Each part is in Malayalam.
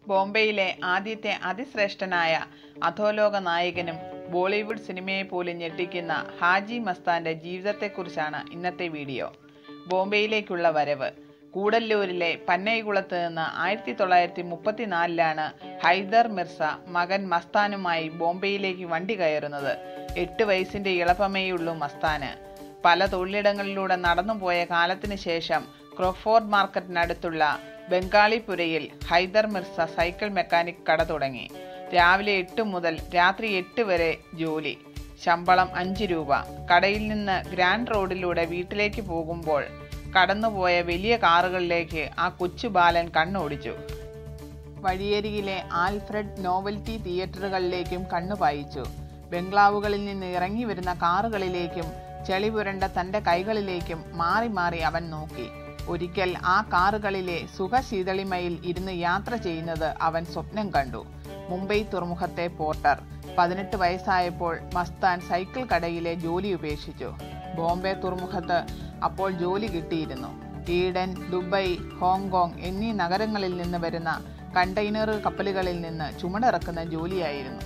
ബോംബെയിലെ ആദ്യത്തെ അതിശ്രേഷ്ഠനായ അധോലോക നായകനും ബോളിവുഡ് സിനിമയെ പോലും ഞെട്ടിക്കുന്ന ഹാജി മസ്താന്റെ ജീവിതത്തെക്കുറിച്ചാണ് ഇന്നത്തെ വീഡിയോ ബോംബെയിലേക്കുള്ള വരവ് കൂടല്ലൂരിലെ പന്നൈകുളത്ത് നിന്ന് ആയിരത്തി തൊള്ളായിരത്തി മുപ്പത്തിനാലിലാണ് ഹൈദർ മിർസ മകൻ മസ്താനുമായി ബോംബെയിലേക്ക് വണ്ടി കയറുന്നത് എട്ട് വയസ്സിന്റെ ഇളപ്പമേയുള്ളൂ മസ്താന് പല തൊഴിലിടങ്ങളിലൂടെ നടന്നുപോയ കാലത്തിന് ശേഷം ക്രോഫോർഡ് മാർക്കറ്റിനടുത്തുള്ള ബംഗാളിപുരയിൽ ഹൈദർ മിർസ സൈക്കിൾ മെക്കാനിക് കട തുടങ്ങി രാവിലെ എട്ട് മുതൽ രാത്രി എട്ട് വരെ ജോലി ശമ്പളം അഞ്ച് രൂപ കടയിൽ നിന്ന് ഗ്രാൻഡ് റോഡിലൂടെ വീട്ടിലേക്ക് പോകുമ്പോൾ കടന്നുപോയ വലിയ കാറുകളിലേക്ക് ആ കൊച്ചു ബാലൻ കണ്ണോടിച്ചു വഴിയരികിലെ ആൽഫ്രഡ് നോവൽറ്റി തിയേറ്ററുകളിലേക്കും കണ്ണു പായിച്ചു ബംഗ്ലാവുകളിൽ നിന്ന് ഇറങ്ങി വരുന്ന കാറുകളിലേക്കും ചെളി പുരണ്ട തന്റെ കൈകളിലേക്കും മാറി മാറി അവൻ നോക്കി ഒരിക്കൽ ആ കാറുകളിലെ സുഖശീതളിമയിൽ ഇരുന്ന് യാത്ര ചെയ്യുന്നത് അവൻ സ്വപ്നം കണ്ടു മുംബൈ തുറമുഖത്തെ പോർട്ടർ പതിനെട്ട് വയസ്സായപ്പോൾ മസ്താൻ സൈക്കിൾ കടയിലെ ജോലി ഉപേക്ഷിച്ചു ബോംബെ തുറമുഖത്ത് അപ്പോൾ ജോലി കിട്ടിയിരുന്നു ഈഡൻ ദുബൈ ഹോങ്കോങ് എന്നീ നഗരങ്ങളിൽ നിന്ന് വരുന്ന കണ്ടെയ്നർ കപ്പലുകളിൽ നിന്ന് ചുമടിറക്കുന്ന ജോലിയായിരുന്നു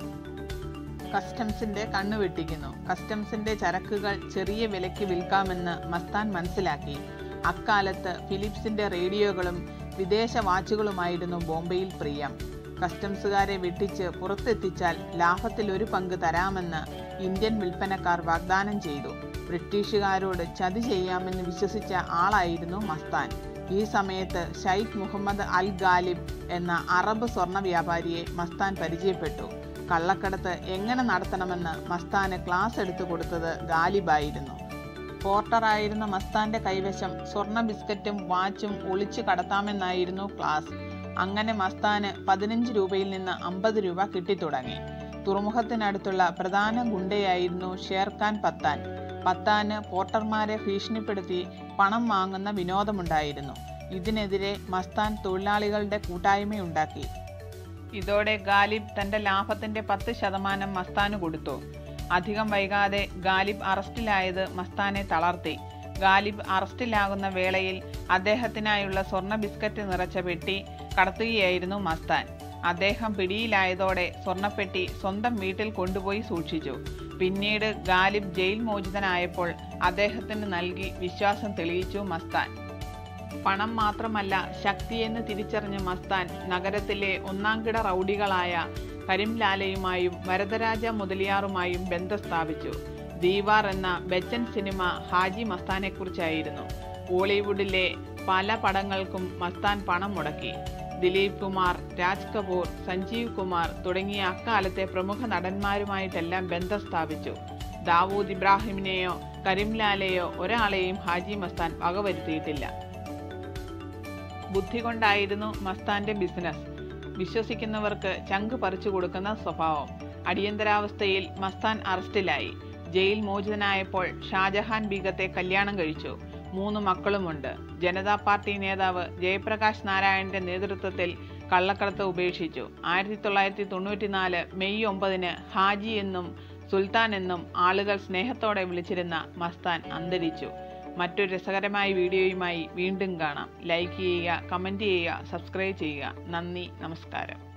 കസ്റ്റംസിന്റെ കണ്ണു വെട്ടിക്കുന്നു കസ്റ്റംസിന്റെ ചരക്കുകൾ ചെറിയ വിലയ്ക്ക് വിൽക്കാമെന്ന് മസ്താൻ മനസ്സിലാക്കി അക്കാലത്ത് ഫിലിപ്സിന്റെ റേഡിയോകളും വിദേശ വാച്ചുകളുമായിരുന്നു ബോംബെയിൽ പ്രിയം കസ്റ്റംസുകാരെ വെട്ടിച്ച് പുറത്തെത്തിച്ചാൽ ലാഭത്തിൽ ഒരു പങ്ക് തരാമെന്ന് ഇന്ത്യൻ വിൽപ്പനക്കാർ വാഗ്ദാനം ചെയ്തു ബ്രിട്ടീഷുകാരോട് ചതി ചെയ്യാമെന്ന് വിശ്വസിച്ച ആളായിരുന്നു മസ്താൻ ഈ സമയത്ത് ഷൈഖ് മുഹമ്മദ് അൽ ഗാലിബ് എന്ന അറബ് സ്വർണ്ണ വ്യാപാരിയെ മസ്താൻ പരിചയപ്പെട്ടു കള്ളക്കടത്ത് എങ്ങനെ നടത്തണമെന്ന് മസ്താന് ക്ലാസ് എടുത്തു കൊടുത്തത് ഗാലിബായിരുന്നു പോർട്ടറായിരുന്ന മസ്താന്റെ കൈവശം സ്വർണ്ണ ബിസ്ക്കറ്റും വാച്ചും ഒളിച്ചു കടത്താമെന്നായിരുന്നു ക്ലാസ് അങ്ങനെ മസ്താന് പതിനഞ്ച് രൂപയിൽ നിന്ന് അമ്പത് രൂപ കിട്ടിത്തുടങ്ങി തുറമുഖത്തിനടുത്തുള്ള പ്രധാന ഗുണ്ടയായിരുന്നു ഷേർഖാൻ പത്താൻ പത്താന് പോർട്ടർമാരെ ഭീഷണിപ്പെടുത്തി പണം വാങ്ങുന്ന വിനോദമുണ്ടായിരുന്നു ഇതിനെതിരെ മസ്താൻ തൊഴിലാളികളുടെ കൂട്ടായ്മയുണ്ടാക്കി ഇതോടെ ഗാലിബ് തന്റെ ലാഭത്തിന്റെ പത്ത് ശതമാനം മസ്താന് കൊടുത്തു അധികം വൈകാതെ ഗാലിബ് അറസ്റ്റിലായത് മസ്താനെ തളർത്തി ഗാലിബ് അറസ്റ്റിലാകുന്ന വേളയിൽ അദ്ദേഹത്തിനായുള്ള സ്വർണ്ണ ബിസ്ക്കറ്റ് നിറച്ച പെട്ടി കടത്തുകയായിരുന്നു മസ്താൻ അദ്ദേഹം പിടിയിലായതോടെ സ്വർണ്ണപ്പെട്ടി സ്വന്തം വീട്ടിൽ കൊണ്ടുപോയി സൂക്ഷിച്ചു പിന്നീട് ഗാലിബ് ജയിൽ മോചിതനായപ്പോൾ അദ്ദേഹത്തിന് നൽകി വിശ്വാസം തെളിയിച്ചു മസ്താൻ പണം മാത്രമല്ല ശക്തിയെന്ന് തിരിച്ചറിഞ്ഞ മസ്താൻ നഗരത്തിലെ ഒന്നാംകിട റൗഡികളായ കരിംലാലയുമായും വരദരാജ മുതലിയാറുമായും ബന്ധം സ്ഥാപിച്ചു ദീവാർ എന്ന ബച്ചൻ സിനിമ ഹാജി മസ്താനെക്കുറിച്ചായിരുന്നു ബോളിവുഡിലെ പല പടങ്ങൾക്കും മസ്താൻ പണം മുടക്കി ദിലീപ് കുമാർ രാജ് കപൂർ സഞ്ജീവ് കുമാർ തുടങ്ങിയ അക്കാലത്തെ പ്രമുഖ നടന്മാരുമായിട്ടെല്ലാം ബന്ധം സ്ഥാപിച്ചു ദാവൂദ് ഇബ്രാഹിമിനെയോ കരിംലാലയോ ഒരാളെയും ഹാജി മസ്താൻ വകവരുത്തിയിട്ടില്ല ബുദ്ധി കൊണ്ടായിരുന്നു മസ്താന്റെ ബിസിനസ് വിശ്വസിക്കുന്നവർക്ക് ചങ്ക് പറിച്ചു കൊടുക്കുന്ന സ്വഭാവം അടിയന്തരാവസ്ഥയിൽ മസ്താൻ അറസ്റ്റിലായി ജയിൽ മോചിതനായപ്പോൾ ഷാജഹാൻ ബീഗത്തെ കല്യാണം കഴിച്ചു മൂന്ന് മക്കളുമുണ്ട് ജനതാ പാർട്ടി നേതാവ് ജയപ്രകാശ് നാരായണന്റെ നേതൃത്വത്തിൽ കള്ളക്കടത്ത് ഉപേക്ഷിച്ചു ആയിരത്തി തൊള്ളായിരത്തി തൊണ്ണൂറ്റിനാല് മെയ് ഒമ്പതിന് ഹാജി എന്നും സുൽത്താൻ എന്നും ആളുകൾ സ്നേഹത്തോടെ വിളിച്ചിരുന്ന മസ്താൻ അന്തരിച്ചു മറ്റൊരു രസകരമായ വീഡിയോയുമായി വീണ്ടും കാണാം ലൈക്ക് ചെയ്യുക കമൻറ്റ് ചെയ്യുക സബ്സ്ക്രൈബ് ചെയ്യുക നന്ദി നമസ്കാരം